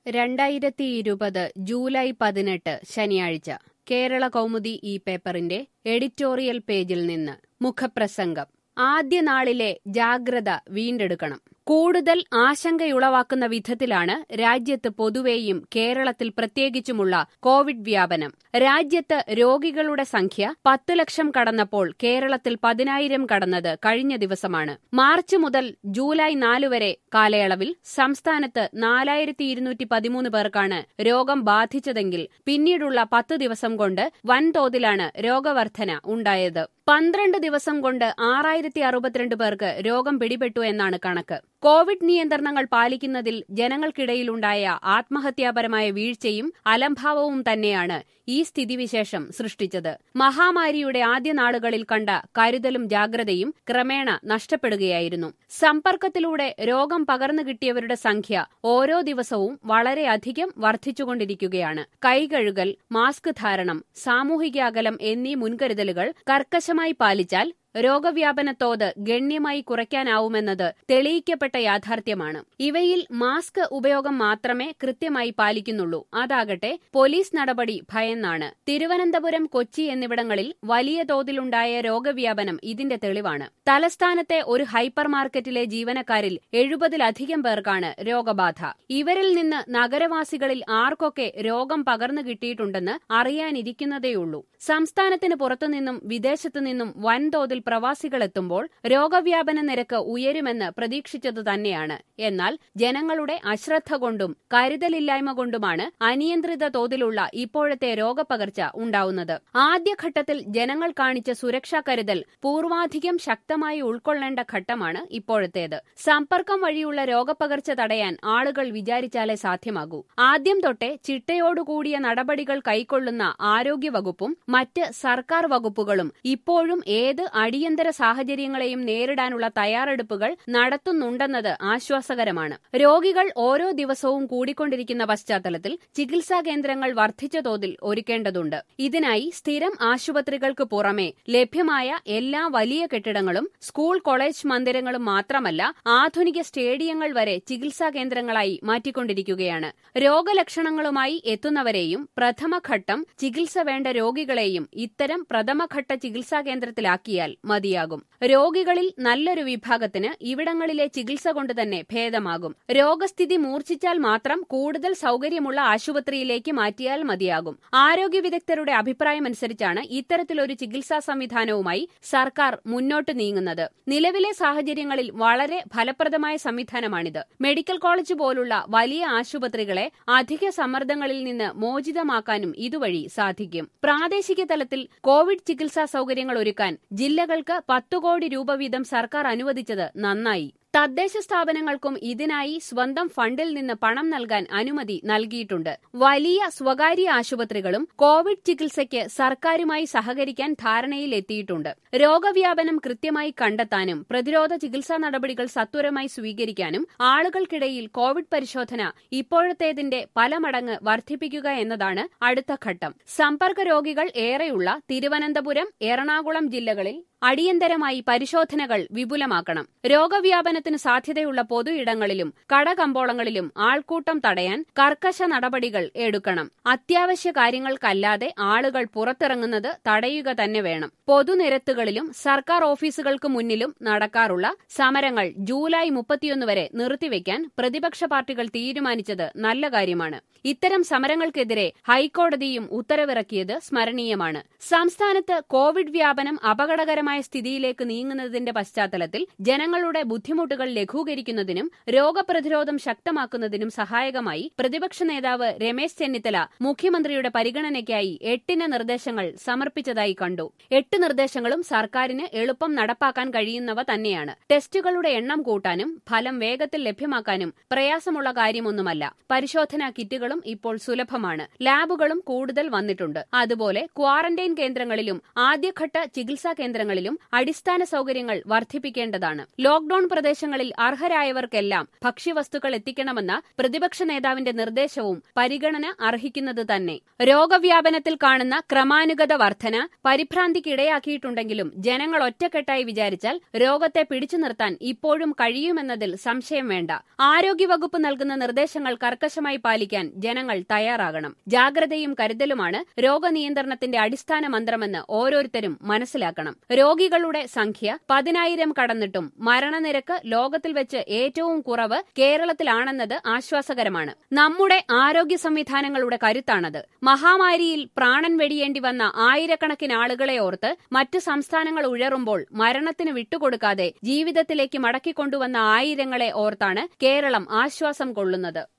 രണ്ടായിരത്തി ഇരുപത് ജൂലൈ പതിനെട്ട് ശനിയാഴ്ച കേരള കൗമുദി ഈ പേപ്പറിന്റെ എഡിറ്റോറിയൽ പേജിൽ നിന്ന് മുഖപ്രസംഗം ആദ്യ നാളിലെ ജാഗ്രത വീണ്ടെടുക്കണം കൂടുതൽ ആശങ്കയുളവാക്കുന്ന വിധത്തിലാണ് രാജ്യത്ത് പൊതുവെയും കേരളത്തിൽ പ്രത്യേകിച്ചുമുള്ള കോവിഡ് വ്യാപനം രാജ്യത്ത് രോഗികളുടെ സംഖ്യ പത്ത് ലക്ഷം കടന്നപ്പോൾ കേരളത്തിൽ പതിനായിരം കടന്നത് കഴിഞ്ഞ ദിവസമാണ് മാർച്ച് മുതൽ ജൂലൈ നാല് വരെ കാലയളവിൽ സംസ്ഥാനത്ത് നാലായിരത്തി ഇരുന്നൂറ്റി പതിമൂന്ന് പേർക്കാണ് രോഗം ബാധിച്ചതെങ്കിൽ പിന്നീടുള്ള പത്ത് ദിവസം കൊണ്ട് വൻതോതിലാണ് രോഗവർധന ഉണ്ടായത് പന്ത്രണ്ട് ദിവസം കൊണ്ട് ആറായിരത്തി അറുപത്തിരണ്ട് പേർക്ക് രോഗം പിടിപെട്ടു എന്നാണ് കണക്ക് കോവിഡ് നിയന്ത്രണങ്ങൾ പാലിക്കുന്നതിൽ ജനങ്ങൾക്കിടയിലുണ്ടായ ആത്മഹത്യാപരമായ വീഴ്ചയും അലംഭാവവും തന്നെയാണ് ഈ സ്ഥിതിവിശേഷം സൃഷ്ടിച്ചത് മഹാമാരിയുടെ ആദ്യ നാളുകളിൽ കണ്ട കരുതലും ജാഗ്രതയും ക്രമേണ നഷ്ടപ്പെടുകയായിരുന്നു സമ്പർക്കത്തിലൂടെ രോഗം പകർന്നു കിട്ടിയവരുടെ സംഖ്യ ഓരോ ദിവസവും വളരെയധികം വർദ്ധിച്ചുകൊണ്ടിരിക്കുകയാണ് കൈകഴുകൽ മാസ്ക് ധാരണം സാമൂഹിക അകലം എന്നീ മുൻകരുതലുകൾ കർക്കശമായി പാലിച്ചാൽ രോഗവ്യാപന തോത് ഗണ്യമായി കുറയ്ക്കാനാവുമെന്നത് തെളിയിക്കപ്പെട്ട യാഥാർത്ഥ്യമാണ് ഇവയിൽ മാസ്ക് ഉപയോഗം മാത്രമേ കൃത്യമായി പാലിക്കുന്നുള്ളൂ അതാകട്ടെ പോലീസ് നടപടി ഭയന്നാണ് തിരുവനന്തപുരം കൊച്ചി എന്നിവിടങ്ങളിൽ വലിയ തോതിലുണ്ടായ രോഗവ്യാപനം ഇതിന്റെ തെളിവാണ് തലസ്ഥാനത്തെ ഒരു ഹൈപ്പർ മാർക്കറ്റിലെ ജീവനക്കാരിൽ എഴുപതിലധികം പേർക്കാണ് രോഗബാധ ഇവരിൽ നിന്ന് നഗരവാസികളിൽ ആർക്കൊക്കെ രോഗം പകർന്നു കിട്ടിയിട്ടുണ്ടെന്ന് അറിയാനിരിക്കുന്നതേയുള്ളൂ സംസ്ഥാനത്തിന് പുറത്തുനിന്നും വിദേശത്തുനിന്നും വൻതോതിൽ പ്രവാസികളെത്തുമ്പോൾ രോഗവ്യാപന നിരക്ക് ഉയരുമെന്ന് പ്രതീക്ഷിച്ചത് തന്നെയാണ് എന്നാൽ ജനങ്ങളുടെ അശ്രദ്ധ കൊണ്ടും കരുതലില്ലായ്മ കൊണ്ടുമാണ് അനിയന്ത്രിത തോതിലുള്ള ഇപ്പോഴത്തെ രോഗപകർച്ച ഉണ്ടാവുന്നത് ആദ്യഘട്ടത്തിൽ ജനങ്ങൾ കാണിച്ച സുരക്ഷാ കരുതൽ പൂർവാധികം ശക്തമായി ഉൾക്കൊള്ളേണ്ട ഘട്ടമാണ് ഇപ്പോഴത്തേത് സമ്പർക്കം വഴിയുള്ള രോഗപകർച്ച തടയാൻ ആളുകൾ വിചാരിച്ചാലേ സാധ്യമാകൂ ആദ്യം തൊട്ടേ ചിട്ടയോടുകൂടിയ നടപടികൾ കൈക്കൊള്ളുന്ന ആരോഗ്യവകുപ്പും മറ്റ് സർക്കാർ വകുപ്പുകളും ഇപ്പോഴും ഏത് അടിയന്തര സാഹചര്യങ്ങളെയും നേരിടാനുള്ള തയ്യാറെടുപ്പുകൾ നടത്തുന്നുണ്ടെന്നത് ആശ്വാസകരമാണ് രോഗികൾ ഓരോ ദിവസവും കൂടിക്കൊണ്ടിരിക്കുന്ന പശ്ചാത്തലത്തിൽ ചികിത്സാ കേന്ദ്രങ്ങൾ വർദ്ധിച്ച തോതിൽ ഒരുക്കേണ്ടതുണ്ട് ഇതിനായി സ്ഥിരം ആശുപത്രികൾക്ക് പുറമെ ലഭ്യമായ എല്ലാ വലിയ കെട്ടിടങ്ങളും സ്കൂൾ കോളേജ് മന്ദിരങ്ങളും മാത്രമല്ല ആധുനിക സ്റ്റേഡിയങ്ങൾ വരെ ചികിത്സാ കേന്ദ്രങ്ങളായി മാറ്റിക്കൊണ്ടിരിക്കുകയാണ് രോഗലക്ഷണങ്ങളുമായി എത്തുന്നവരെയും പ്രഥമഘട്ടം ചികിത്സ വേണ്ട രോഗികളെയും ഇത്തരം പ്രഥമഘട്ട ചികിത്സാ കേന്ദ്രത്തിലാക്കിയാൽ മതിയാകും രോഗികളിൽ നല്ലൊരു വിഭാഗത്തിന് ഇവിടങ്ങളിലെ ചികിത്സ കൊണ്ട് തന്നെ ഭേദമാകും രോഗസ്ഥിതി മൂർച്ഛിച്ചാൽ മാത്രം കൂടുതൽ സൗകര്യമുള്ള ആശുപത്രിയിലേക്ക് മാറ്റിയാൽ മതിയാകും ആരോഗ്യ വിദഗ്ധരുടെ അഭിപ്രായമനുസരിച്ചാണ് ഇത്തരത്തിലൊരു ചികിത്സാ സംവിധാനവുമായി സർക്കാർ മുന്നോട്ട് നീങ്ങുന്നത് നിലവിലെ സാഹചര്യങ്ങളിൽ വളരെ ഫലപ്രദമായ സംവിധാനമാണിത് മെഡിക്കൽ കോളേജ് പോലുള്ള വലിയ ആശുപത്രികളെ അധിക സമ്മർദ്ദങ്ങളിൽ നിന്ന് മോചിതമാക്കാനും ഇതുവഴി സാധിക്കും പ്രാദേശിക തലത്തിൽ കോവിഡ് ചികിത്സാ സൗകര്യങ്ങൾ ഒരുക്കാൻ ജില്ലകൾക്ക് പത്തു കോടി രൂപ വീതം സർക്കാർ അനുവദിച്ചത് നന്നായി തദ്ദേശ സ്ഥാപനങ്ങൾക്കും ഇതിനായി സ്വന്തം ഫണ്ടിൽ നിന്ന് പണം നൽകാൻ അനുമതി നൽകിയിട്ടുണ്ട് വലിയ സ്വകാര്യ ആശുപത്രികളും കോവിഡ് ചികിത്സയ്ക്ക് സർക്കാരുമായി സഹകരിക്കാൻ ധാരണയിലെത്തിയിട്ടുണ്ട് രോഗവ്യാപനം കൃത്യമായി കണ്ടെത്താനും പ്രതിരോധ ചികിത്സാ നടപടികൾ സത്വരമായി സ്വീകരിക്കാനും ആളുകൾക്കിടയിൽ കോവിഡ് പരിശോധന ഇപ്പോഴത്തേതിന്റെ പല മടങ്ങ് വർദ്ധിപ്പിക്കുക എന്നതാണ് അടുത്ത ഘട്ടം സമ്പർക്ക രോഗികൾ ഏറെയുള്ള തിരുവനന്തപുരം എറണാകുളം ജില്ലകളിൽ അടിയന്തരമായി പരിശോധനകൾ വിപുലമാക്കണം രോഗവ്യാപനത്തിന് സാധ്യതയുള്ള പൊതു ഇടങ്ങളിലും കടകമ്പോളങ്ങളിലും ആൾക്കൂട്ടം തടയാൻ കർക്കശ നടപടികൾ എടുക്കണം അത്യാവശ്യ കാര്യങ്ങൾക്കല്ലാതെ ആളുകൾ പുറത്തിറങ്ങുന്നത് തടയുക തന്നെ വേണം പൊതുനിരത്തുകളിലും സർക്കാർ ഓഫീസുകൾക്ക് മുന്നിലും നടക്കാറുള്ള സമരങ്ങൾ ജൂലൈ മുപ്പത്തിയൊന്ന് വരെ നിർത്തിവെക്കാൻ പ്രതിപക്ഷ പാർട്ടികൾ തീരുമാനിച്ചത് നല്ല കാര്യമാണ് ഇത്തരം സമരങ്ങൾക്കെതിരെ ഹൈക്കോടതിയും ഉത്തരവിറക്കിയത് സ്മരണീയമാണ് സംസ്ഥാനത്ത് കോവിഡ് വ്യാപനം അപകടകരമായ സ്ഥിതിയിലേക്ക് നീങ്ങുന്നതിന്റെ പശ്ചാത്തലത്തിൽ ജനങ്ങളുടെ ബുദ്ധിമുട്ടുകൾ ലഘൂകരിക്കുന്നതിനും രോഗപ്രതിരോധം ശക്തമാക്കുന്നതിനും സഹായകമായി പ്രതിപക്ഷ നേതാവ് രമേശ് ചെന്നിത്തല മുഖ്യമന്ത്രിയുടെ പരിഗണനയ്ക്കായി എട്ടിന് നിർദ്ദേശങ്ങൾ സമർപ്പിച്ചതായി കണ്ടു എട്ട് നിർദ്ദേശങ്ങളും സർക്കാരിന് എളുപ്പം നടപ്പാക്കാൻ കഴിയുന്നവ തന്നെയാണ് ടെസ്റ്റുകളുടെ എണ്ണം കൂട്ടാനും ഫലം വേഗത്തിൽ ലഭ്യമാക്കാനും പ്രയാസമുള്ള കാര്യമൊന്നുമല്ല പരിശോധനാ കിറ്റുകളും ഇപ്പോൾ സുലഭമാണ് ലാബുകളും കൂടുതൽ വന്നിട്ടുണ്ട് അതുപോലെ ക്വാറന്റൈൻ കേന്ദ്രങ്ങളിലും ആദ്യഘട്ട ചികിത്സാ കേന്ദ്രങ്ങളിലും മേഖലകളിലും അടിസ്ഥാന സൗകര്യങ്ങൾ വർദ്ധിപ്പിക്കേണ്ടതാണ് ലോക്ഡൌൺ പ്രദേശങ്ങളിൽ അർഹരായവർക്കെല്ലാം ഭക്ഷ്യവസ്തുക്കൾ എത്തിക്കണമെന്ന പ്രതിപക്ഷ നേതാവിന്റെ നിർദ്ദേശവും പരിഗണന അർഹിക്കുന്നത് തന്നെ രോഗവ്യാപനത്തിൽ കാണുന്ന ക്രമാനുഗത വർധന പരിഭ്രാന്തിക്കിടയാക്കിയിട്ടുണ്ടെങ്കിലും ജനങ്ങൾ ഒറ്റക്കെട്ടായി വിചാരിച്ചാൽ രോഗത്തെ പിടിച്ചു നിർത്താൻ ഇപ്പോഴും കഴിയുമെന്നതിൽ സംശയം വേണ്ട ആരോഗ്യവകുപ്പ് നൽകുന്ന നിർദ്ദേശങ്ങൾ കർക്കശമായി പാലിക്കാൻ ജനങ്ങൾ തയ്യാറാകണം ജാഗ്രതയും കരുതലുമാണ് രോഗനിയന്ത്രണത്തിന്റെ അടിസ്ഥാന മന്ത്രമെന്ന് ഓരോരുത്തരും മനസ്സിലാക്കണം രോഗികളുടെ സംഖ്യ പതിനായിരം കടന്നിട്ടും മരണനിരക്ക് ലോകത്തിൽ വെച്ച് ഏറ്റവും കുറവ് കേരളത്തിലാണെന്നത് ആശ്വാസകരമാണ് നമ്മുടെ ആരോഗ്യ സംവിധാനങ്ങളുടെ കരുത്താണത് മഹാമാരിയിൽ പ്രാണൻ വെടിയേണ്ടി വന്ന ആയിരക്കണക്കിന് ആളുകളെ ഓർത്ത് മറ്റ് സംസ്ഥാനങ്ങൾ ഉഴറുമ്പോൾ മരണത്തിന് വിട്ടുകൊടുക്കാതെ ജീവിതത്തിലേക്ക് മടക്കിക്കൊണ്ടുവന്ന ആയിരങ്ങളെ ഓർത്താണ് കേരളം ആശ്വാസം കൊള്ളുന്നത്